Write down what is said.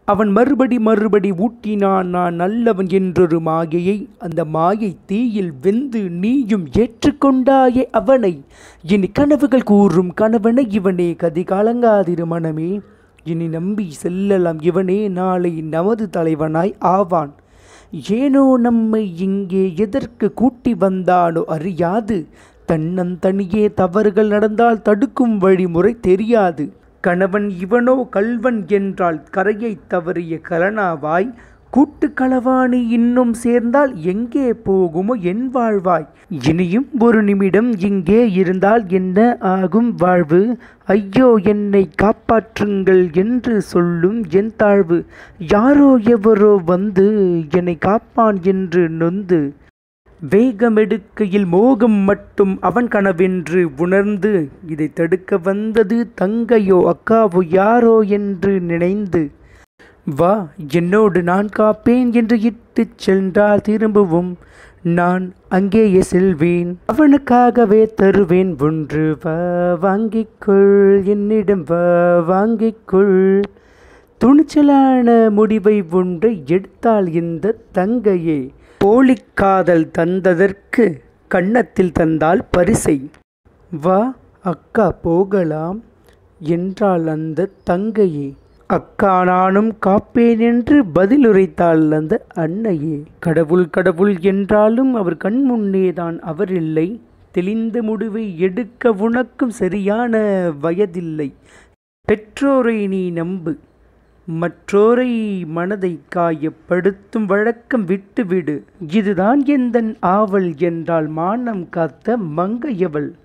அவன் மறுபடி மறுபடி ஊட்டினான் நான் நல்லவன் என்றொரு மாயையை அந்த மாயை தீயில் வெந்து நீயும் ஏற்றுக்கொண்டாயே அவனை இனி கனவுகள் கூறும் கணவனை இவனே கதி கலங்காதிரு மனமே இனி நம்பி செல்லலாம் இவனே நாளை நமது தலைவனாய் ஆவான் ஏனோ நம்மை இங்கே எதற்கு கூட்டி வந்தானோ அறியாது தன்னந்தனியே தவறுகள் நடந்தால் தடுக்கும் வழிமுறை தெரியாது கணவன் இவனோ கல்வன் என்றால் கரையை தவறிய கலனாவாய் கூட்டு களவாணி இன்னும் சேர்ந்தால் எங்கே போகுமோ என் வாழ்வாய் இனியும் ஒரு நிமிடம் இங்கே இருந்தால் என்ன ஆகும் வாழ்வு ஐயோ என்னை காப்பாற்றுங்கள் என்று சொல்லும் என் தாழ்வு யாரோ எவரோ வந்து என்னை காப்பான் என்று நொந்து வேகமெடுக்கையில் மோகம் மட்டும் அவன் கனவென்று உணர்ந்து இதை தடுக்க வந்தது தங்கையோ அக்காவோ யாரோ என்று நினைந்து வா என்னோடு நான் காப்பேன் என்று இட்டுச் சென்றால் திரும்பவும் நான் அங்கேயே செல்வேன் அவனுக்காகவே தருவேன் ஒன்று வா வாங்கிக்கொள் என்னிடம் வா வாங்கிக்கொள் துணிச்சலான முடிவை ஒன்றை எடுத்தாள் இந்த தங்கையே போலிக்காதல் தந்ததற்கு கன்னத்தில் தந்தால் பரிசை வா அக்கா போகலாம் என்றாள் அந்த தங்கையே அக்கா நானும் காப்பேன் என்று பதிலுரைத்தாள் அந்த அன்னையே கடவுள் கடவுள் என்றாலும் அவர் கண் முன்னேதான் அவர் இல்லை தெளிந்த முடிவை எடுக்க உனக்கும் சரியான வயதில்லை பெற்றோரை நீ நம்பு மற்றோரை மனதை காயப்படுத்தும் வழக்கம் விட்டுவிடு இதுதான் எந்தன் ஆவல் என்றால் மானம் காத்த மங்கையவள்